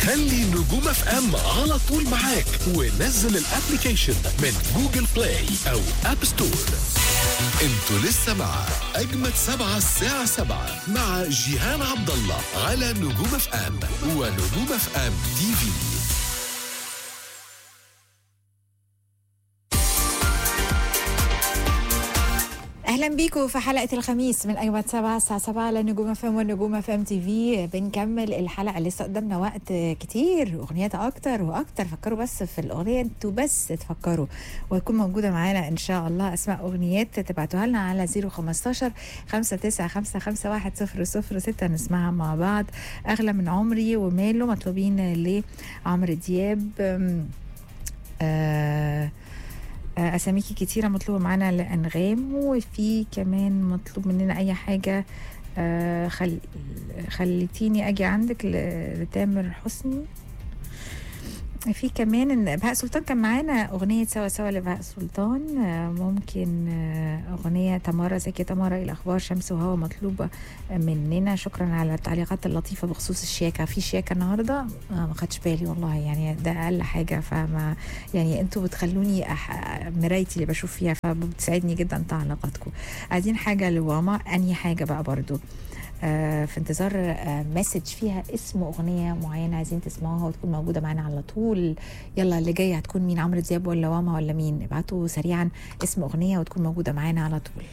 خلي نجوم اف ام على طول معاك ونزل الابليكيشن من جوجل بلاي او اب ستور انتوا لسه مع اجمد سبعة الساعة سبعة مع جيهان عبد الله على نجوم اف ام ونجوم اف ام تي في اهلا بيكم في حلقه الخميس من اجمد سبعة الساعه 7 على نجوم اف ام والنجوم اف ام تي في بنكمل الحلقه لسه قدامنا وقت كتير اغنيات اكتر واكتر فكروا بس في الاغنيه انتوا بس تفكروا وهتكون موجوده معانا ان شاء الله اسماء اغنيات تبعتوها لنا على 015 5955 ستة نسمعها مع بعض اغلى من عمري وماله مطلوبين لعمرو دياب أم، آه آه، اساميكي كتيره مطلوبه معانا لانغام وفي كمان مطلوب مننا اي حاجه آه، خل... خليتيني اجي عندك ل- لتامر حسني في كمان ان بهاء سلطان كان معانا اغنيه سوا سوا لبهاء سلطان آه، ممكن آه، اغنيه تمارا زكي تمارا إيه الاخبار شمس وهوا مطلوبه مننا شكرا على التعليقات اللطيفه بخصوص الشياكه في شياكه النهارده آه، ما خدش بالي والله يعني ده اقل حاجه فما يعني انتوا بتخلوني أح... مرايتي اللي بشوف فيها فبتسعدني جدا تعليقاتكم عايزين حاجه لواما انهي حاجه بقى برضو آه في انتظار آه مسج فيها اسم اغنيه معينه عايزين تسمعوها وتكون موجوده معانا على طول يلا اللي جاي هتكون مين عمرو دياب ولا واما ولا مين ابعتوا سريعا اسم اغنيه وتكون موجوده معانا على طول